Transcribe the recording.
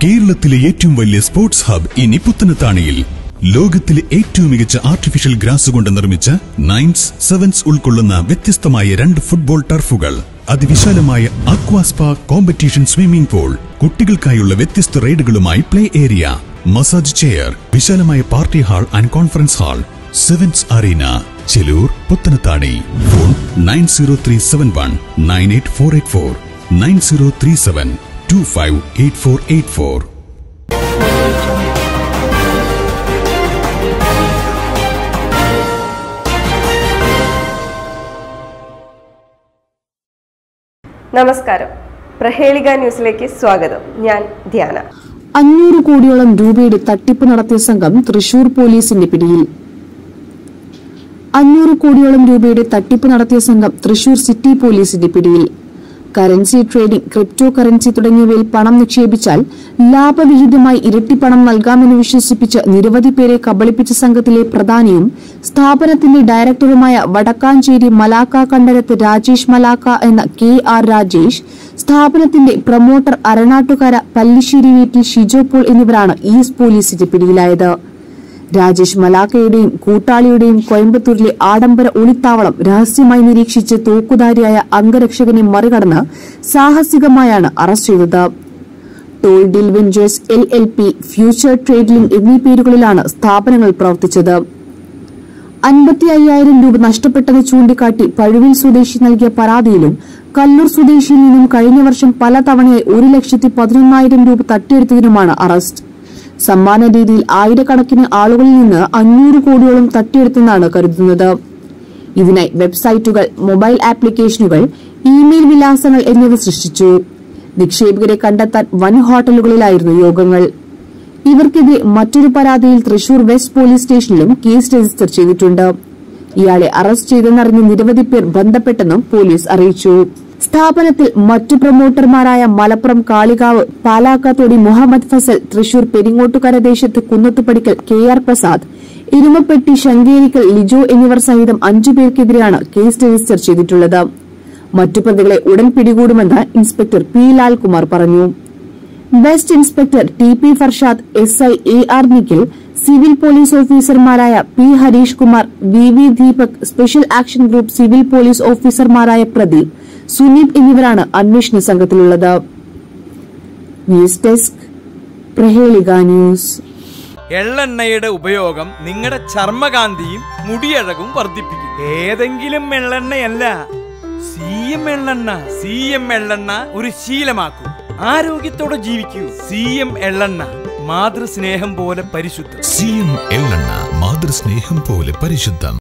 കേരളത്തിലെ ഏറ്റവും വലിയ സ്പോർട്സ് ഹബ് ഇനി പുത്തനത്താണിയിൽ ലോകത്തിലെ ഏറ്റവും മികച്ച ആർട്ടിഫിഷ്യൽ ഗ്രാസ് കൊണ്ട് നിർമ്മിച്ച നയൻസ് സെവൻസ് ഉൾക്കൊള്ളുന്ന വ്യത്യസ്തമായ രണ്ട് ഫുട്ബോൾ ടർഫുകൾ അതിവിശാലമായ അക്വാസ്പ കോമ്പറ്റീഷൻ സ്വിമ്മിംഗ് പൂൾ കുട്ടികൾക്കായുള്ള വ്യത്യസ്ത റൈഡുകളുമായി പ്ലേ ഏരിയ മസാജ് ചെയർ വിശാലമായ party hall and conference hall sevens arena Chelur Puthanathani phone nine zero three seven one nine eight four eight four nine zero three seven two five eight four eight four നമസ്കാരം പ്രഹേളിക ന്യൂസിലേക്ക് സ്വാഗതം ഞാൻ ധ്യാന അഞ്ഞൂറ് കോടിയോളം രൂപയുടെ തട്ടിപ്പ് നടത്തിയ സംഘം തൃശൂർ പോലീസിന്റെ പിടിയിൽ അഞ്ഞൂറ് കോടിയോളം രൂപയുടെ തട്ടിപ്പ് നടത്തിയ സംഘം തൃശൂർ സിറ്റി പോലീസിന്റെ പിടിയിൽ കറൻസി ട്രേഡിംഗ് ക്രിപ്റ്റോ കറൻസി തുടങ്ങിയവയിൽ പണം നിക്ഷേപിച്ചാൽ ലാഭവിഹിതമായി ഇരട്ടി പണം നൽകാമെന്ന് വിശ്വസിപ്പിച്ച് നിരവധി പേരെ കബളിപ്പിച്ച സംഘത്തിലെ പ്രധാനിയും സ്ഥാപനത്തിന്റെ ഡയറക്ടറുമായ വടക്കാഞ്ചേരി മലാക്ക കണ്ടരത്ത് രാജേഷ് മലാക്ക എന്ന കെ ആർ രാജേഷ് സ്ഥാപനത്തിന്റെ പ്രൊമോട്ടർ അരണാട്ടുകര പല്ലിശ്ശേരി വീട്ടിൽ ഷിജോ പോൾ എന്നിവരാണ് ഈസ്റ്റ് പോലീസിന്റെ പിടിയിലായത് രാജേഷ് മലാക്കയുടെയും കൂട്ടാളിയുടെയും കോയമ്പത്തൂരിലെ ആഡംബര ഒളിത്താവളം രഹസ്യമായി നിരീക്ഷിച്ച് തോക്കുധാരിയായ അംഗരക്ഷകനെ മറികടന്ന് സാഹസികമായാണ് അറസ്റ്റ് ചെയ്തത് toll deal ventures L L P future trading എന്നീ പേരുകളിലാണ് സ്ഥാപനങ്ങൾ പ്രവർത്തിച്ചത് അൻപത്തി അയ്യായിരം രൂപ നഷ്ടപ്പെട്ടത് ചൂണ്ടിക്കാട്ടി പഴുവിൽ സ്വദേശി നൽകിയ പരാതിയിലും കല്ലൂർ സ്വദേശിയിൽ നിന്നും കഴിഞ്ഞ വർഷം പലതവണയായി ഒരു ലക്ഷത്തി പതിനൊന്നായിരം രൂപ തട്ടിയെടുത്തതിനുമാണ് അറസ്റ്റ് സമ്മാന രീതിയിൽ ആയിരക്കണക്കിന് ആളുകളിൽ നിന്ന് അഞ്ഞൂറ് കോടിയോളം തട്ടിയെടുത്തെന്നാണ് കരുതുന്നത് ഇതിനായി വെബ്സൈറ്റുകൾ മൊബൈൽ ആപ്ലിക്കേഷനുകൾ ഇമെയിൽ വിലാസങ്ങൾ എന്നിവ സൃഷ്ടിച്ചു നിക്ഷേപകരെ കണ്ടെത്താൻ വൻ ഹോട്ടലുകളിലായിരുന്നു യോഗങ്ങൾ ഇവർക്കെതിരെ മറ്റൊരു പരാതിയിൽ തൃശൂർ വെസ്റ്റ് പോലീസ് സ്റ്റേഷനിലും കേസ് രജിസ്റ്റർ ചെയ്തിട്ടുണ്ട് ഇയാളെ അറസ്റ്റ് ചെയ്തെന്നറിഞ്ഞ് നിരവധി പേർ ബന്ധപ്പെട്ടെന്നും പോലീസ് അറിയിച്ചു സ്ഥാപനത്തിൽ മറ്റു പ്രൊമോട്ടർമാരായ മലപ്പുറം കാളികാവ് പാലാക്കാത്തോടി മുഹമ്മദ് ഫസൽ തൃശൂർ പെരിങ്ങോട്ടുകര ദേശത്ത് കുന്നത്തുപടിക്കൽ കെ ആർ പ്രസാദ് ഇരുമപ്പെട്ടി ശങ്കേരിക്കൽ ലിജോ എന്നിവർ സഹിതം അഞ്ചു പേർക്കെതിരെയാണ് കേസ് രജിസ്റ്റർ ചെയ്തിട്ടുള്ളത് മറ്റു പ്രതികളെ ഉടൻ പിടികൂടുമെന്ന് ഇൻസ്പെക്ടർ പി ലാൽകുമാർ പറഞ്ഞു west inspector T P Farshad S I A R Nikhil civil police ഓഫീസർമാരായ P Harish Kumar V V Deepak special action group civil police ഓഫീസർമാരായ പ്രദീപ് സുനീപ് എന്നിവരാണ് അന്വേഷണ സംഘത്തിലുള്ളത് ന്യൂസ് ഡെസ്ക് പ്രഹേളിക ന്യൂസ് എള്ളെണ്ണയുടെ ഉപയോഗം നിങ്ങളുടെ ചർമ്മകാന്തിയും മുടിയഴകും വർദ്ധിപ്പിക്കും ഏതെങ്കിലും എള്ളെണ്ണയല്ല സി എം എള്ളെണ്ണ സി എം എള്ളെണ്ണ ഒരു ശീലമാക്കൂ ആരോഗ്യത്തോടെ ജീവിക്കൂ സി എം എള്ളെണ്ണ മാതൃസ്നേഹം പോലെ പരിശുദ്ധം സി എം എള്ളെണ്ണ മാതൃസ്നേഹം പോലെ പരിശുദ്ധം